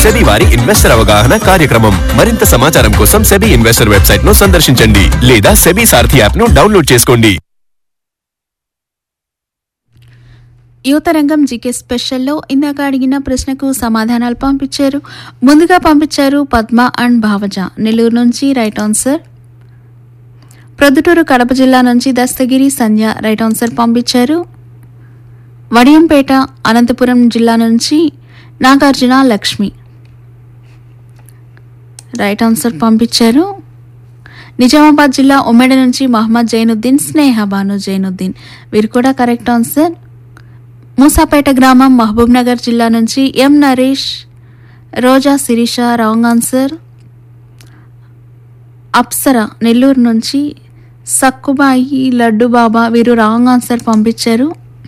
SEBI వారి investor అవగాహన కార్యక్రమం మరింత సమాచారం కోసం సెబీ ఇన్వెస్టర్ వెబ్సైట్ ను సందర్శించండి లేదా సెబీ సారథి యాప్ ను డౌన్లోడ్ చేసుకోండి యువత రంగం జీకే స్పెషల్లో ఇందాక అడిగిన ప్రశ్నకు సమాధానాలు పంపించారు ముందుగా పంపించారు పద్మ అండ్ భావజ నెల్లూరు నుంచి రైట్ ఆన్సర్ ప్రొద్దుటూరు కడప జిల్లా నుంచి దస్తగిరి సంధ్య రైట్ ఆన్సర్ పంపించారు వడియంపేట అనంతపురం జిల్లా నుంచి నాగార్జున లక్ష్మి రైట్ ఆన్సర్ పంపించారు నిజామాబాద్ జిల్లా ఉమ్మడి నుంచి మహమ్మద్ జైనుద్దీన్ స్నేహ బాను జైనుద్దీన్ వీరు కూడా కరెక్ట్ ఆన్సర్ మూసాపేట గ్రామం మహబూబ్ నగర్ జిల్లా నుంచి M Naresh Roja Sirisha wrong answer Apsara Nellore నుంచి సక్కుబాయి లడ్డు బాబా వీరు రాంగ్ ఆన్సర్ పంపించారు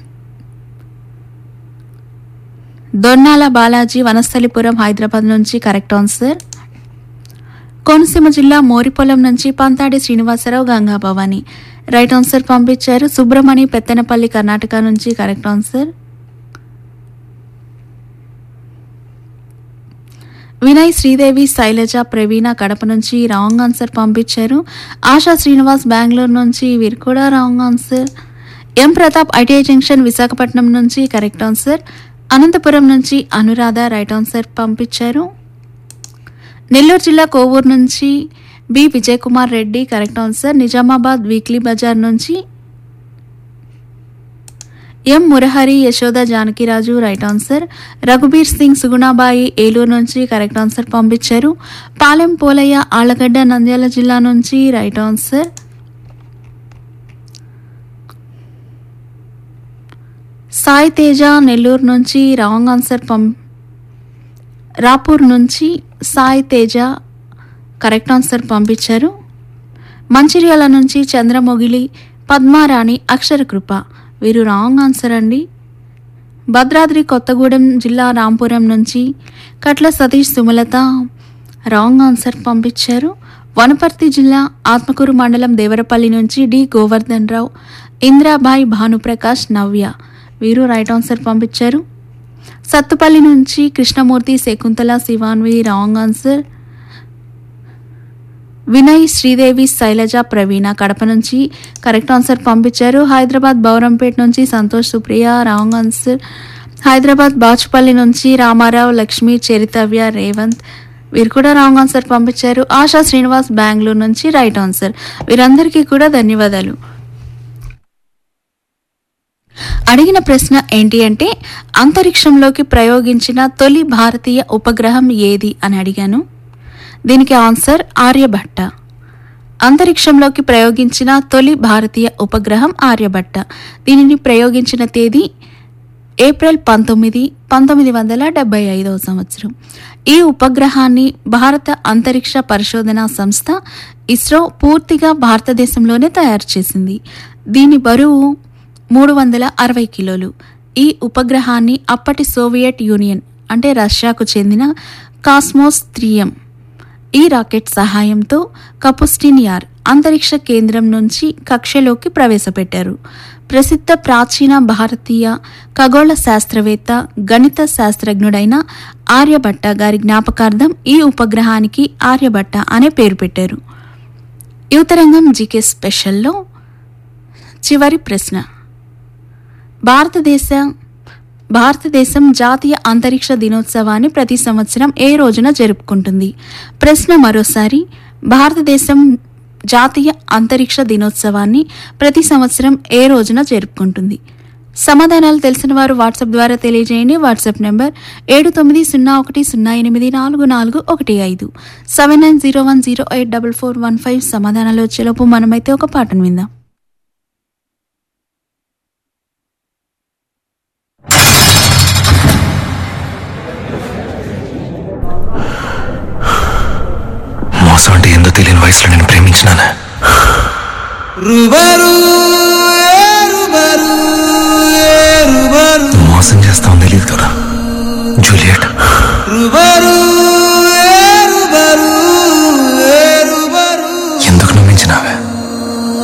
దొన్నాల బాలాజీ వనస్థలిపురం హైదరాబాద్ నుంచి కరెక్ట్ ఆన్సర్ కోనసీమ జిల్లా మోరిపొలం నుంచి పంతాడి శ్రీనివాసరావు గంగా భవాని రైట్ ఆన్సర్ పంపించారు సుబ్రమణి పెత్తనపల్లి కర్ణాటక నుంచి కరెక్ట్ ఆన్సర్ వినయ్ శ్రీదేవి శైలజ ప్రవీణ కడప నుంచి రాంగ్ ఆన్సర్ పంపించారు ఆశా శ్రీనివాస్ బెంగళూరు నుంచి వీరు కూడా wrong answer M Pratap ITI junction Visakhapatnam నుంచి కరెక్ట్ ఆన్సర్ అనంతపురం నుంచి అనురాధ రైట్ ఆన్సర్ పంపించారు నెల్లూరు జిల్లా కోవూరు నుంచి B Vijay Kumar Reddy correct answer Nizamabad weekly బజార్ నుంచి M Murahari Yashoda Janakiraju right answer Raghubir Singh Sugunabai Eluru నుంచి కరెక్ట్ ఆన్సర్ పంపించారు పాలెం పోలయ్య ఆళ్లగడ్డ నంద్యాల జిల్లా నుంచి రైట్ ఆన్సర్ సాయి తేజ నెల్లూరు నుంచి రాంగ్ ఆన్సర్ పం రాపూర్ నుంచి సాయి తేజ కరెక్ట్ ఆన్సర్ పంపించారు మంచిర్యాల నుంచి చంద్రమొగిలి పద్మారాణి అక్షర కృప వీరు రాంగ్ ఆన్సర్ అండి భద్రాద్రి కొత్తగూడెం జిల్లా రాంపురం నుంచి కట్ల సతీష్ సుమలత రాంగ్ ఆన్సర్ పంపించారు వనపర్తి జిల్లా ఆత్మకూరు మండలం దేవరపల్లి నుంచి డి గోవర్ధన్ రావు ఇంద్రాబాయి భానుప్రకాష్ నవ్య వీరు రైట్ ఆన్సర్ పంపించారు సత్తుపల్లి నుంచి కృష్ణమూర్తి శకుంతల శివాన్వి రాంగ్ ఆన్సర్ వినయ్ శ్రీదేవి శైలజ ప్రవీణ కడప నుంచి కరెక్ట్ ఆన్సర్ పంపించారు హైదరాబాద్ బౌరంపేట నుంచి సంతోష్ సుప్రియ రాంగ్ ఆన్సర్ హైదరాబాద్ బాచుపల్లి నుంచి రామారావు లక్ష్మి చరితవ్య రేవంత్ వీరు కూడా రాంగ్ ఆన్సర్ పంపించారు ఆశా శ్రీనివాస్ బెంగళూరు నుంచి రైట్ ఆన్సర్ వీరందరికీ కూడా ధన్యవాదాలు అడిగిన ప్రశ్న ఏంటి అంటే అంతరిక్షంలోకి ప్రయోగించిన తొలి భారతీయ ఉపగ్రహం ఏది అని అడిగాను దీనికి ఆన్సర్ ఆర్యభట్ట అంతరిక్షంలోకి ప్రయోగించిన తొలి భారతీయ ఉపగ్రహం ఆర్యభట్ట దీనిని ప్రయోగించిన తేదీ ఏప్రిల్ పంతొమ్మిది పంతొమ్మిది వందల డెబ్బై ఐదవ సంవత్సరం ఈ ఉపగ్రహాన్ని భారత అంతరిక్ష పరిశోధనా సంస్థ ఇస్రో పూర్తిగా భారతదేశంలోనే తయారు చేసింది దీని బరువు మూడు వందల అరవై కిలోలు ఈ ఉపగ్రహాన్ని అప్పటి సోవియట్ యూనియన్ అంటే రష్యాకు చెందిన కాస్మోస్ త్రియం ఈ రాకెట్ సహాయంతో కపుస్టిన్ యార్ అంతరిక్ష కేంద్రం నుంచి కక్షలోకి ప్రవేశపెట్టారు ప్రసిద్ధ ప్రాచీన భారతీయ ఖగోళ శాస్త్రవేత్త గణిత శాస్త్రజ్ఞుడైన ఆర్యభట్ట గారి జ్ఞాపకార్థం ఈ ఉపగ్రహానికి ఆర్యభట్ట అనే పేరు పెట్టారు యువతరంగం జీకే స్పెషల్లో చివరి ప్రశ్న భారతదేశ భారతదేశం జాతీయ అంతరిక్ష దినోత్సవాన్ని ప్రతి సంవత్సరం ఏ రోజున జరుపుకుంటుంది ప్రశ్న మరోసారి భారతదేశం జాతీయ అంతరిక్ష దినోత్సవాన్ని ప్రతి సంవత్సరం ఏ రోజున జరుపుకుంటుంది సమాధానాలు తెలిసిన వారు వాట్సాప్ ద్వారా తెలియజేయండి వాట్సాప్ నెంబర్ ఏడు తొమ్మిది సున్నా ఒకటి సున్నా ఎనిమిది నాలుగు నాలుగు ఒకటి ఐదు seven nine zero one zero eight double four one five సమాధానాలు వచ్చేలోపు మనమైతే ఒక పాటను విందాం మోసం అంటే ఏందో తెలియని వయసులో నేను ప్రేమించినాను రుబరు